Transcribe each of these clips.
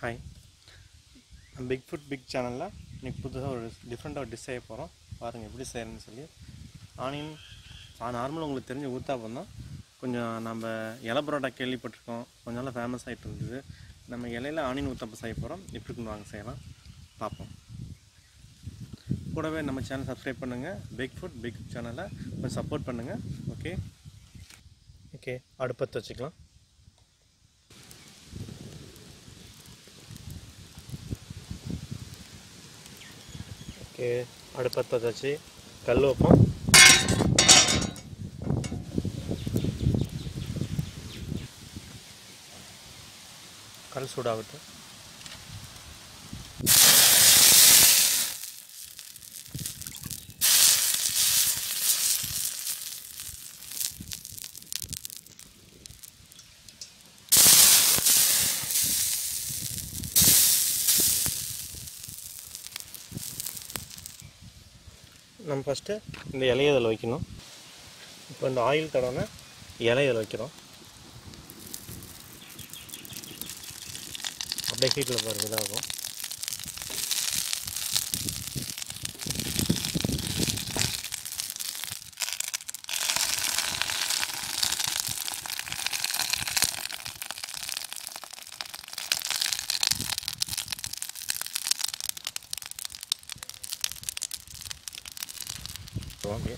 hi big food big சேனலில் இன்னைக்கு புதுசாக ஒரு டிஃப்ரெண்ட்டாக டிஷ் செய்ய போகிறோம் பாருங்கள் எப்படி செய்யணும்னு சொல்லி ஆனியன் நார்மலாக உங்களுக்கு தெரிஞ்ச ஊத்தாப்பம் தான் கொஞ்சம் நம்ம இலை பரோட்டா கேள்விப்பட்டிருக்கோம் கொஞ்ச நாள் ஃபேமஸ் ஆகிட்டு இருந்தது நம்ம இலையில ஆனியன் ஊத்தாப்பம் செய்ய போகிறோம் எப்படி இருக்குன்னு வாங்க செய்யலாம் பார்ப்போம் கூடவே நம்ம சேனல் சப்ஸ்கிரைப் பண்ணுங்கள் பிக் ஃபுட் பிக் சேனலை கொஞ்சம் சப்போர்ட் பண்ணுங்கள் ஓகே ஓகே அடுப்பத்து வச்சுக்கலாம் ஓகே அடுப்பத்தை வச்சு கல் வைப்போம் கல் சூடாகட்டும் நம்ம ஃபஸ்ட்டு இந்த இலையை இதில் வைக்கணும் இப்போ இந்த ஆயில் தடவை இலையை இதில் வைக்கிறோம் அப்படியே ஹீட்டில் பாருங்க இதாகும் ஓகே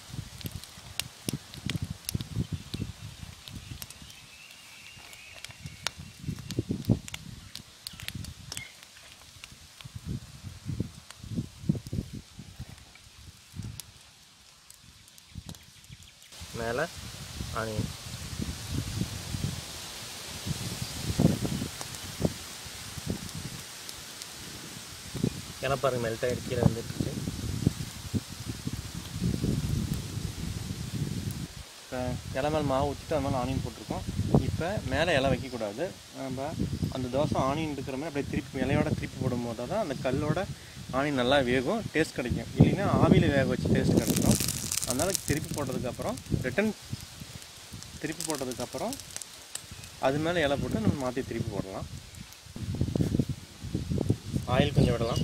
மேலே ஆனியன் ஏன்னா பாருங்க மெல்ட் ஆகிடுச்சு கீழே வந்துட்டுருச்சு இப்போ இலை மேலே மாவு ஊற்றிட்டு அது மேலே ஆனியன் போட்டிருக்கோம் இப்போ மேலே இலை வைக்கக்கூடாது நம்ம அந்த தோசை ஆனியன் இருக்கிற மாதிரி அப்படியே திருப்பி இலையோட திருப்பி போடும்போது தான் அந்த கல்லோட ஆனியன் நல்லா வேகும் டேஸ்ட் கிடைக்கும் இல்லைன்னா ஆவியில் வேக வச்சு டேஸ்ட் கிடைக்கும் அதனால் திருப்பி போட்டதுக்கப்புறம் ரிட்டன் திருப்பி போட்டதுக்கப்புறம் அது மேலே இலை போட்டு நம்ம மாற்றி திருப்பி போடலாம் ஆயில் கொஞ்சம் விடலாம்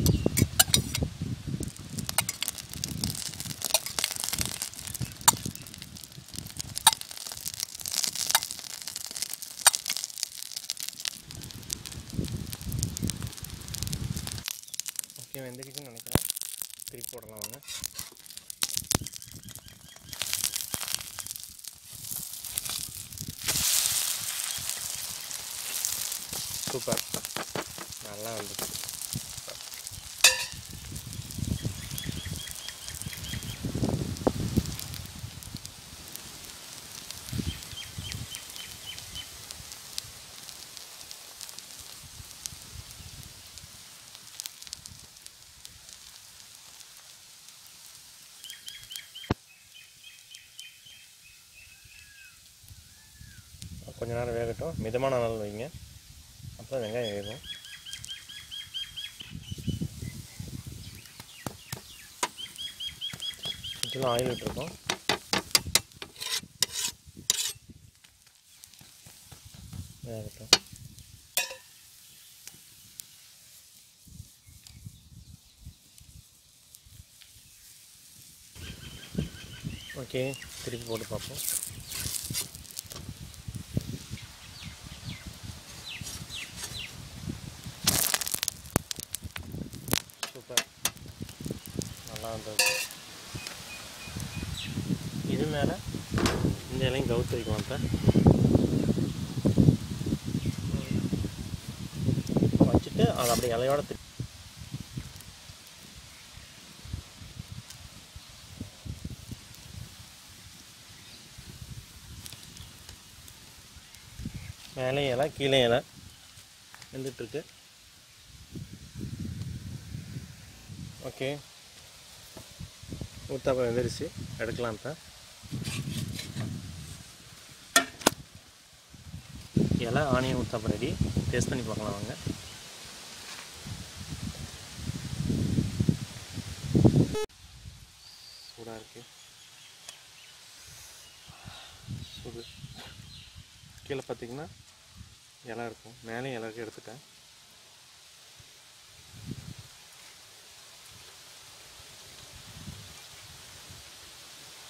ஓகே வெந்துக்கிட்டுன்னு நினைக்கிறேன் திருப்பி போடலாம் வாங்க சூப்பர் நல்லா வந்துச்சு கொஞ்ச நேரம் வேகட்டும் மிதமான நாள் வைங்க அப்போ வெங்காயம் வேகும் சுற்றிலும் ஆயில் விட்டுருக்கோம் வேகட்டும் ஓகே திருப்பி போட்டு பார்ப்போம் சூப்பர் நல்லா வந்தது இது மேலே இந்த இலையும் கவுத்து வைக்கலாம் இப்போ வச்சுட்டு அதை அப்படியே இலையோட திரு மேலே இலை கீழே இலை வெந்துட்டுருக்கு ஓகே ஊத்தாப்பம் வெந்துருச்சு எடுக்கலாம் இப்போ இலை ஆனியன் ஊத்தாப்பம் ரெடி டேஸ்ட் பண்ணி பார்க்கலாம் வாங்க சூடாக இருக்கு சூடு கீழே பார்த்தீங்கன்னா இலை இருக்கும் மேலேயும் இலை எடுத்துட்டேன்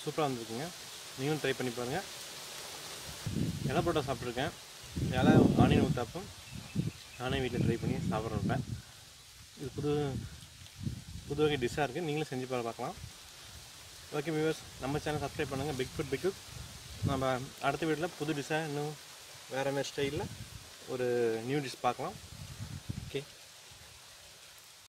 சூப்பராக வந்திருக்குங்க நீங்களும் ட்ரை பண்ணி பாருங்கள் இலை பரோட்டா சாப்பிட்ருக்கேன் இலை ஆனியன் ஊத்தாப்பம் நானே வீட்டில் ட்ரை பண்ணி சாப்பிட்றேன் இது புது புது வகை டிஷ்ஷாக இருக்குது நீங்களும் செஞ்சு பாரு பார்க்கலாம் ஓகே வியூவர்ஸ் நம்ம சேனல் சப்ஸ்கிரைப் பண்ணுங்கள் பிக் ஃபுட் பிக் நம்ம அடுத்த வீட்டில் புது டிஷ்ஷாக இன்னும் வேறு மாதிரி ஸ்டைலில் ஒரு நியூ டிஷ் பார்க்கலாம்